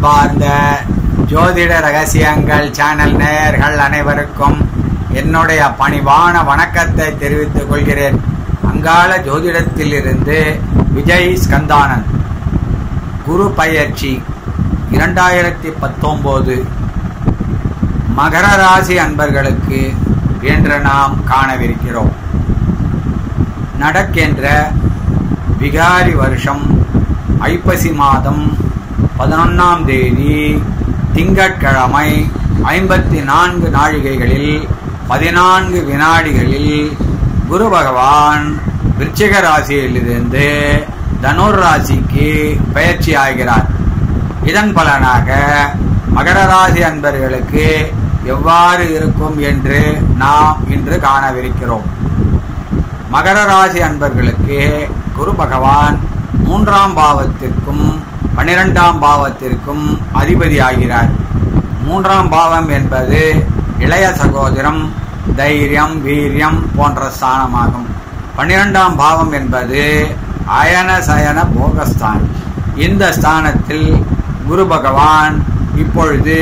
அன்பார்ந்த ஜோதிட ரகசியங்கள் சேனல் நேயர்கள் அனைவருக்கும் என்னுடைய பணிவான வணக்கத்தை தெரிவித்துக் கொள்கிறேன் அங்காள ஜோதிடத்திலிருந்து விஜய் ஸ்கந்தானந்த் குரு பயிற்சி இரண்டாயிரத்தி பத்தொன்பது மகர ராசி அன்பர்களுக்கு என்று நாம் காணவிருக்கிறோம் நடக்கின்ற விகாரி வருஷம் ஐப்பசி மாதம் பதினொன்றாம் தேதி திங்கட்கிழமை ஐம்பத்தி நான்கு நாழிகைகளில் பதினான்கு வினாடிகளில் குரு பகவான் விருச்சிக ராசியிலிருந்து தனுர் ராசிக்கு பயிற்சி ஆகிறார் இதன் பலனாக மகர ராசி அன்பர்களுக்கு எவ்வாறு இருக்கும் என்று நாம் இன்று காணவிருக்கிறோம் மகர ராசி அன்பர்களுக்கு குரு பகவான் மூன்றாம் பாவத்திற்கும் பன்னிரெண்டாம் பாவத்திற்கும் அதிபதி ஆகிறார் மூன்றாம் பாவம் என்பது இளைய சகோதரம் தைரியம் வீரியம் போன்ற ஸ்தானமாகும் பன்னிரெண்டாம் பாவம் என்பது அயன சயன போகஸ்தான் இந்த ஸ்தானத்தில் குரு பகவான் இப்பொழுது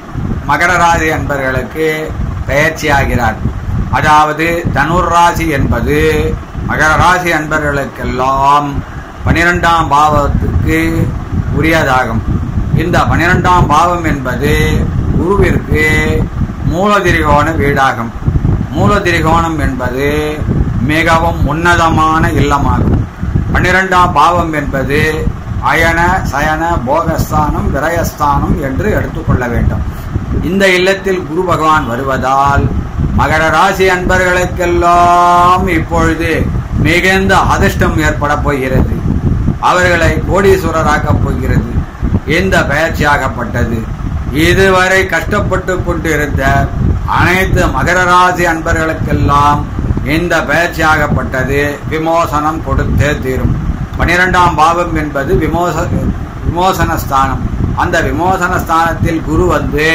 மகர ராசி அன்பர்களுக்கு பயிற்சி ஆகிறார் அதாவது தனுர் ராசி என்பது மகர ராசி அன்பர்களுக்கெல்லாம் பனிரெண்டாம் பாவத்துக்கு உரியதாகும் இந்த பனிரெண்டாம் பாவம் என்பது குருவிற்கு மூலதிரிகோண வீடாகும் மூலதிரிகோணம் என்பது மிகவும் உன்னதமான இல்லமாகும் பன்னிரெண்டாம் பாவம் என்பது அயன சயன போகஸ்தானம் விரயஸ்தானம் என்று எடுத்துக்கொள்ள வேண்டும் இந்த இல்லத்தில் குரு பகவான் வருவதால் மகர ராசி அன்பர்களுக்கெல்லாம் இப்பொழுது மிகுந்த அதிர்ஷ்டம் ஏற்பட போகிறது அவர்களை கோடீஸ்வரராக்கப் போகிறது இந்த பயிற்சியாகப்பட்டது இதுவரை கஷ்டப்பட்டு கொண்டிருந்த அனைத்து மகர ராசி அன்பர்களுக்கெல்லாம் இந்த பயிற்சியாகப்பட்டது விமோசனம் கொடுத்தே தீரும் பனிரெண்டாம் பாவம் என்பது விமோச விமோசன ஸ்தானம் அந்த விமோசன ஸ்தானத்தில் குரு வந்து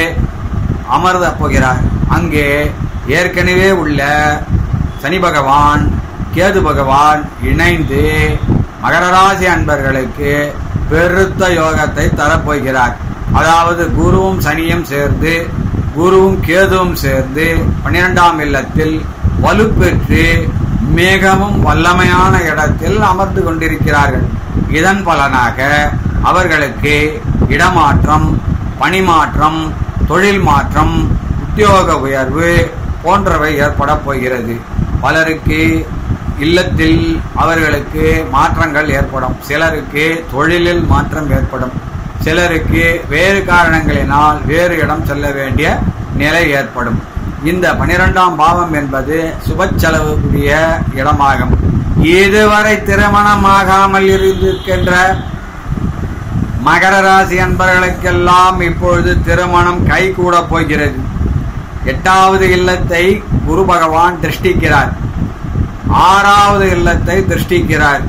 அமர்த போகிறார் அங்கே ஏற்கனவே உள்ள சனி பகவான் கேது பகவான் இணைந்து மகர ராசி அன்பர்களுக்கு பெருத்த யோகத்தை தரப்போகிறார் அதாவது குருவும் சனியும் சேர்ந்து குருவும் கேதுவும் சேர்ந்து பன்னிரெண்டாம் இல்லத்தில் வலுப்பெற்று மிகவும் வல்லமையான இடத்தில் அமர்ந்து கொண்டிருக்கிறார்கள் இதன் பலனாக அவர்களுக்கு இடமாற்றம் பணிமாற்றம் தொழில் மாற்றம் உத்தியோக உயர்வு போன்றவை ஏற்பட போகிறது பலருக்கு இல்லத்தில் அவர்களுக்கு மாற்றங்கள் ஏற்படும் சிலருக்கு தொழிலில் மாற்றம் ஏற்படும் சிலருக்கு வேறு காரணங்களினால் வேறு இடம் செல்ல வேண்டிய நிலை ஏற்படும் இந்த பனிரெண்டாம் பாவம் என்பது சுப செலவுக்குரிய இடமாகும் இதுவரை திருமணமாகாமல் இருந்திருக்கின்ற மகர ராசி அன்பர்களுக்கெல்லாம் இப்பொழுது திருமணம் கைகூட போகிறது எட்டாவது இல்லத்தை குரு பகவான் திருஷ்டிக்கிறார் ஆறாவது இல்லத்தை திருஷ்டிக்கிறார்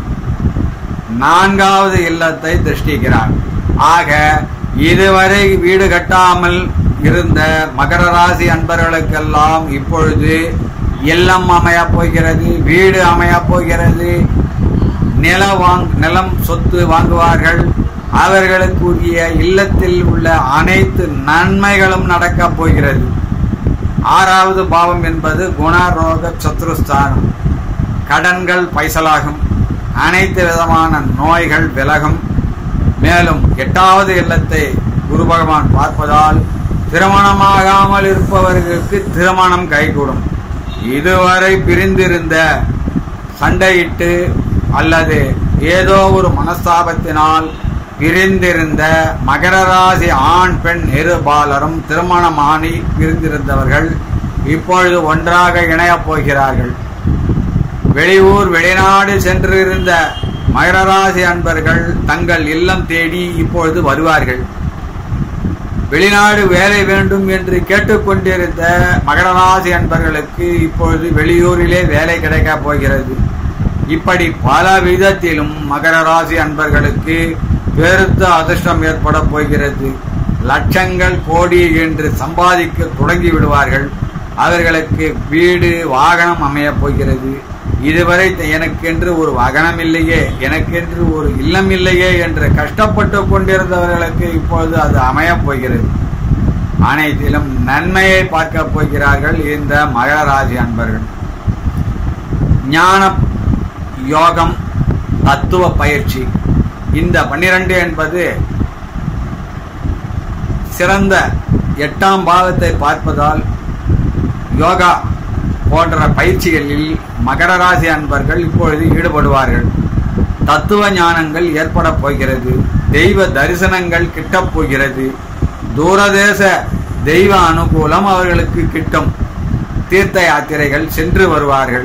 நான்காவது இல்லத்தை திருஷ்டிக்கிறார் ஆக இதுவரை வீடு கட்டாமல் இருந்த மகர ராசி அன்பர்களுக்கெல்லாம் இப்பொழுது இல்லம் அமைய போகிறது வீடு அமைய போகிறது நில வாங் நிலம் சொத்து வாங்குவார்கள் அவர்களுக்குரிய இல்லத்தில் உள்ள அனைத்து நன்மைகளும் நடக்கப் போகிறது ஆறாவது பாவம் என்பது குணரோக சத்ருஸ்தானம் கடன்கள் பைசலாகும் அனைத்து விதமான நோய்கள் விலகும் மேலும் எட்டாவது இல்லத்தை குரு பகவான் பார்ப்பதால் திருமணமாகாமல் இருப்பவர்களுக்கு திருமணம் கைகூடும் இதுவரை பிரிந்திருந்த சண்டையிட்டு அல்லது ஏதோ ஒரு மனஸ்தாபத்தினால் பிரிந்திருந்த மகர ராசி ஆண் பெண் இருபாலரும் திருமணமானி பிரிந்திருந்தவர்கள் இப்பொழுது ஒன்றாக இணையப் போகிறார்கள் வெளியூர் வெளிநாடு சென்றிருந்த மகரராசி அன்பர்கள் தங்கள் இல்லம் தேடி இப்பொழுது வருவார்கள் வெளிநாடு வேலை வேண்டும் என்று கேட்டுக்கொண்டிருந்த மகரராசி அன்பர்களுக்கு இப்பொழுது வெளியூரிலே வேலை கிடைக்கப் போகிறது இப்படி பல விதத்திலும் மகர ராசி அன்பர்களுக்கு பெருத்த அதிர்ஷ்டம் ஏற்பட போகிறது லட்சங்கள் கோடி என்று சம்பாதிக்க தொடங்கி விடுவார்கள் அவர்களுக்கு வீடு வாகனம் அமையப் போகிறது இதுவரை எனக்கென்று ஒரு வாகனம் இல்லையே எனக்கென்று ஒரு இல்லம் இல்லையே என்று கஷ்டப்பட்டு கொண்டிருந்தவர்களுக்கு இப்பொழுது அது அமையப் போகிறது அனைத்திலும் நன்மையை பார்க்க போகிறார்கள் இந்த மகர ராசி அன்பர்கள் ஞான யோகம் தத்துவ பயிற்சி இந்த பன்னிரண்டு என்பது சிறந்த எட்டாம் பாவத்தை பார்ப்பதால் யோகா போன்ற பயிற்சிகளில் மகர ராசி அன்பர்கள் இப்பொழுது ஈடுபடுவார்கள் தத்துவ ஞானங்கள் ஏற்பட போகிறது தெய்வ தரிசனங்கள் கிட்டப் போகிறது தூரதேச தெய்வ அனுகூலம் அவர்களுக்கு கிட்டும் தீர்த்த யாத்திரைகள் சென்று வருவார்கள்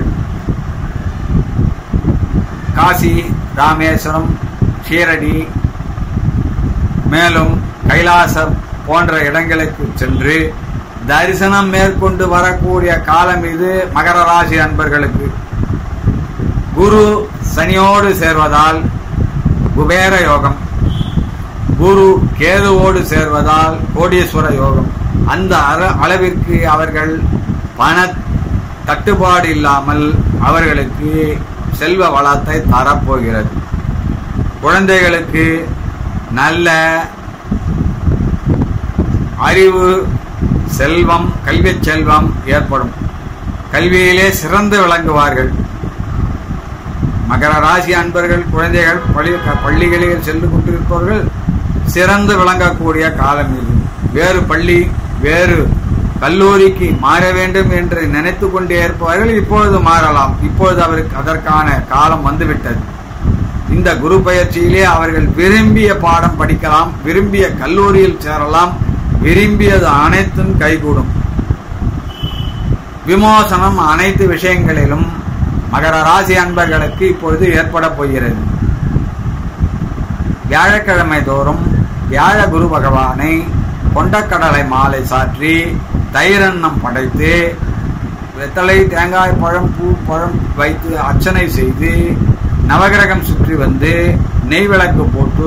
காசி ராமேஸ்வரம் ஷீரடி மேலும் கைலாசம் போன்ற இடங்களுக்கு சென்று தரிசனம் மேற்கொண்டு வரக்கூடிய காலம் இது மகர ராசி அன்பர்களுக்கு குரு சனியோடு சேர்வதால் குபேர யோகம் குரு கேதுவோடு சேர்வதால் கோடீஸ்வர யோகம் அந்த அற- அளவிற்கு அவர்கள் பண தட்டுப்பாடு இல்லாமல் அவர்களுக்கு செல்வ வளத்தை தரப்போகிறது குழந்தைகளுக்கு நல்ல அறிவு செல்வம் கல்விச் செல்வம் ஏற்படும் கல்வியிலே சிறந்து விளங்குவார்கள் மகர ராசி அன்பர்கள் குழந்தைகள் பள்ளி பள்ளிகளில் சென்று கொண்டிருப்பவர்கள் சிறந்து விளங்கக்கூடிய காலம் இது வேறு பள்ளி வேறு கல்லூரிக்கு மாற வேண்டும் என்று நினைத்து கொண்டே இருப்பவர்கள் இப்பொழுது மாறலாம் இப்பொழுது அவருக்கு அதற்கான காலம் வந்துவிட்டது இந்த குரு பயிற்சியிலே அவர்கள் விரும்பிய பாடம் படிக்கலாம் விரும்பிய கல்லூரியில் சேரலாம் விரும்பியது அனைத்தும் கைகூடும் விமோசனம் அனைத்து விஷயங்களிலும் மகர ராசி அன்பர்களுக்கு இப்பொழுது ஏற்பட போகிறது வியாழக்கிழமை தோறும் வியாழ குரு பகவானை கொண்டக்கடலை மாலை சாற்றி தயிரன்னம் படைத்து வெத்தலை தேங்காய் பழம் பூ பழம் வைத்து அர்ச்சனை செய்து நவகிரகம் சுற்றி வந்து நெய் விளக்கு போட்டு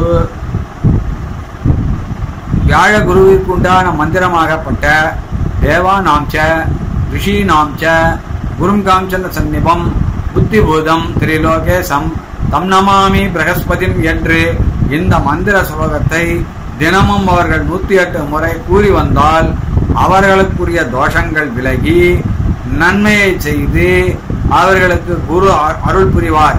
வியாழ குருவிற்கு உண்டான மந்திரமாகப்பட்ட தேவா நாம்ச ரிஷி நாம்ச குரும் காம்சன சந்நிபம் புத்திபூதம் திரிலோகேசம் தம் நமாமி பிரகஸ்பதிம் என்று இந்த மந்திர ஸ்லோகத்தை தினமும் அவர்கள் நூத்தி எட்டு முறை கூறி வந்தால் அவர்களுக்குரிய தோஷங்கள் விலகி நன்மையை செய்து அவர்களுக்கு குரு அ- அருள் புரிவார்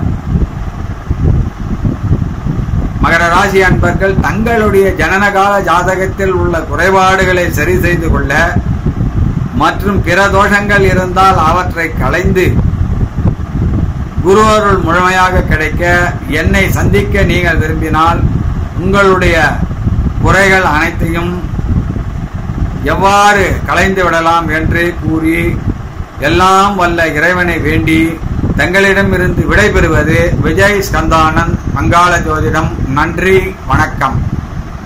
மகர ராசி அன்பர்கள் தங்களுடைய ஜனனகால ஜாதகத்தில் உள்ள குறைபாடுகளை சரி செய்து கொள்ள மற்றும் பிற தோஷங்கள் இருந்தால் அவற்றை களைந்து குரு அருள் முழுமையாக கிடைக்க என்னை சந்திக்க நீங்கள் விரும்பினால் உங்களுடைய குறைகள் அனைத்தையும் எவ்வாறு களைந்து விடலாம் என்று கூறி எல்லாம் வல்ல இறைவனை வேண்டி தங்களிடமிருந்து விடைபெறுவது விஜய் ஸ்கந்தானந்த் வங்காள ஜோதிடம் நன்றி வணக்கம்